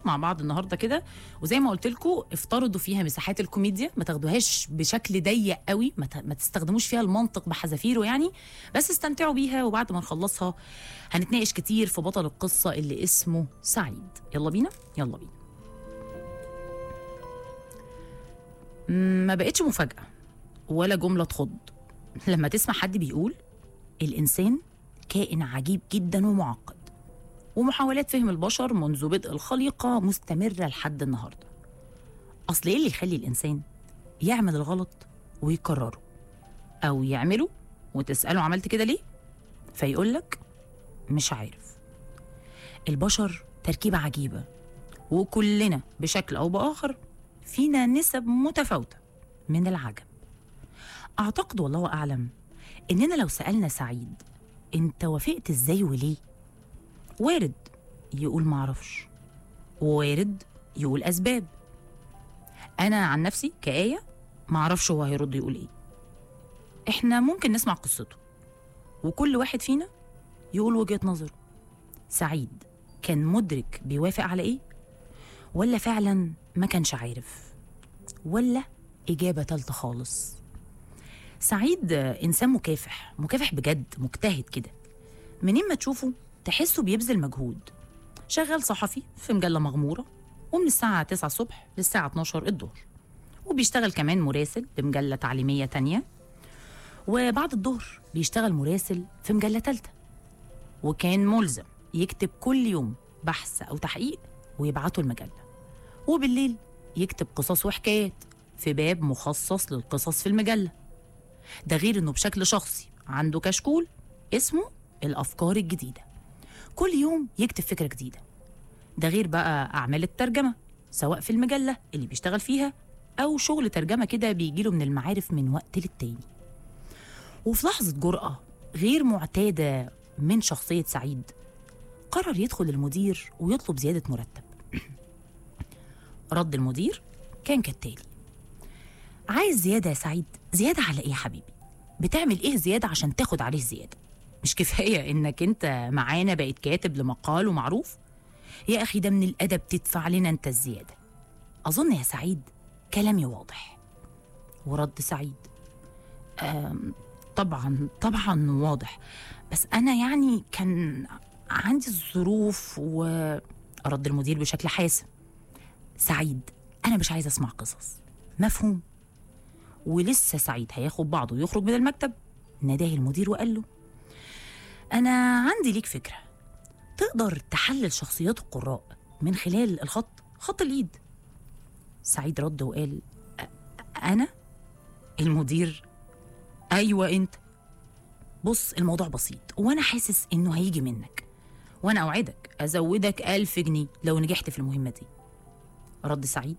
مع بعض النهارده كده وزي ما قلت لكم افترضوا فيها مساحات الكوميديا ما تاخدوهاش بشكل ضيق قوي ما, ت... ما تستخدموش فيها المنطق بحذافيره يعني بس استمتعوا بيها وبعد ما نخلصها هنتناقش كتير في بطل القصه اللي اسمه سعيد يلا بينا يلا بينا ما بقتش مفاجاه ولا جمله تخض لما تسمع حد بيقول الانسان كائن عجيب جدا ومعقد ومحاولات فهم البشر منذ بدء الخليقة مستمرة لحد النهاردة أصل إيه اللي يخلي الإنسان يعمل الغلط ويكرره أو يعمله وتسأله عملت كده ليه فيقولك مش عارف البشر تركيبة عجيبة وكلنا بشكل أو بآخر فينا نسب متفاوتة من العجب أعتقد والله أعلم إننا لو سألنا سعيد أنت وافقت إزاي وليه وارد يقول معرفش وارد يقول أسباب أنا عن نفسي كآية معرفش هو هيرد يقول إيه إحنا ممكن نسمع قصته وكل واحد فينا يقول وجهة نظره سعيد كان مدرك بيوافق على إيه ولا فعلا ما كانش عارف ولا إجابة تالتة خالص سعيد إنسان مكافح مكافح بجد مجتهد كده منين ما تشوفه تحسه بيبذل مجهود شغال صحفي في مجلة مغمورة ومن الساعة 9 الصبح للساعة 12 الظهر وبيشتغل كمان مراسل لمجلة تعليمية تانية وبعد الظهر بيشتغل مراسل في مجلة تالتة وكان ملزم يكتب كل يوم بحث أو تحقيق ويبعته المجلة وبالليل يكتب قصص وحكايات في باب مخصص للقصص في المجلة ده غير انه بشكل شخصي عنده كشكول اسمه الافكار الجديده كل يوم يكتب فكره جديده ده غير بقى اعمال الترجمه سواء في المجله اللي بيشتغل فيها او شغل ترجمه كده بيجيله من المعارف من وقت للتاني وفي لحظه جرأه غير معتاده من شخصيه سعيد قرر يدخل المدير ويطلب زياده مرتب رد المدير كان كالتالي عايز زياده يا سعيد زياده على ايه يا حبيبي بتعمل ايه زياده عشان تاخد عليه زياده مش كفايه انك انت معانا بقيت كاتب لمقال ومعروف يا اخي ده من الادب تدفع لنا انت الزياده اظن يا سعيد كلامي واضح ورد سعيد آم، طبعا طبعا واضح بس انا يعني كان عندي الظروف ورد المدير بشكل حاسم سعيد انا مش عايز اسمع قصص مفهوم ولسه سعيد هياخد بعضه ويخرج من المكتب ناداه المدير وقال له أنا عندي ليك فكرة تقدر تحلل شخصيات القراء من خلال الخط خط الإيد سعيد رد وقال "أ- أنا المدير أيوة أنت بص الموضوع بسيط وأنا حاسس إنه هيجي منك وأنا أوعدك أزودك ألف جنيه لو نجحت في المهمة دي رد سعيد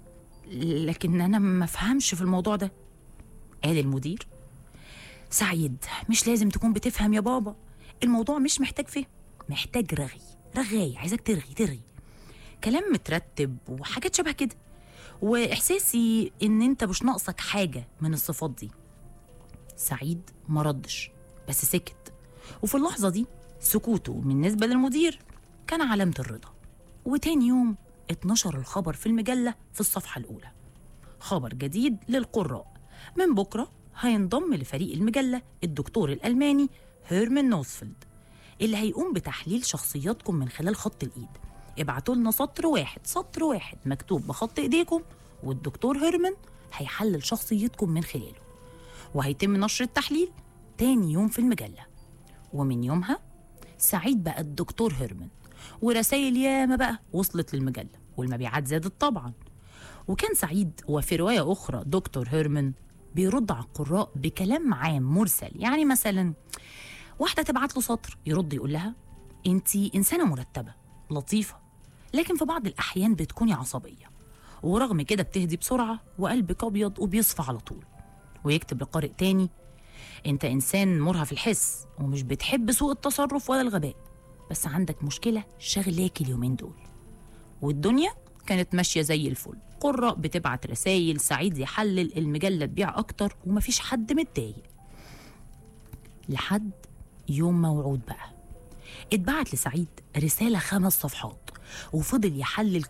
لكن أنا ما فهمش في الموضوع ده قال المدير سعيد مش لازم تكون بتفهم يا بابا الموضوع مش محتاج فهم محتاج رغي رغاي عايزك ترغي ترغي كلام مترتب وحاجات شبه كده واحساسي ان انت مش ناقصك حاجه من الصفات دي سعيد ما ردش بس سكت وفي اللحظه دي سكوته بالنسبه للمدير كان علامه الرضا وتاني يوم اتنشر الخبر في المجله في الصفحه الاولى خبر جديد للقراء من بكره هينضم لفريق المجله الدكتور الالماني هيرمان نوسفيلد اللي هيقوم بتحليل شخصياتكم من خلال خط الايد ابعتوا لنا سطر واحد سطر واحد مكتوب بخط ايديكم والدكتور هيرمان هيحلل شخصيتكم من خلاله وهيتم نشر التحليل تاني يوم في المجله ومن يومها سعيد بقى الدكتور هيرمان ورسائل ياما بقى وصلت للمجله والمبيعات زادت طبعا وكان سعيد وفي روايه اخرى دكتور هيرمان بيرد على القراء بكلام عام مرسل يعني مثلا واحده تبعت له سطر يرد يقول لها انت انسانه مرتبه لطيفه لكن في بعض الاحيان بتكوني عصبيه ورغم كده بتهدي بسرعه وقلبك ابيض وبيصفى على طول ويكتب لقارئ تاني انت انسان مرهف الحس ومش بتحب سوء التصرف ولا الغباء بس عندك مشكله شغلاك اليومين دول والدنيا كانت ماشيه زي الفل قراء بتبعت رسايل سعيد يحلل المجله تبيع اكتر ومفيش حد متضايق لحد يوم موعود بقى اتبعت لسعيد رساله خمس صفحات وفضل يحلل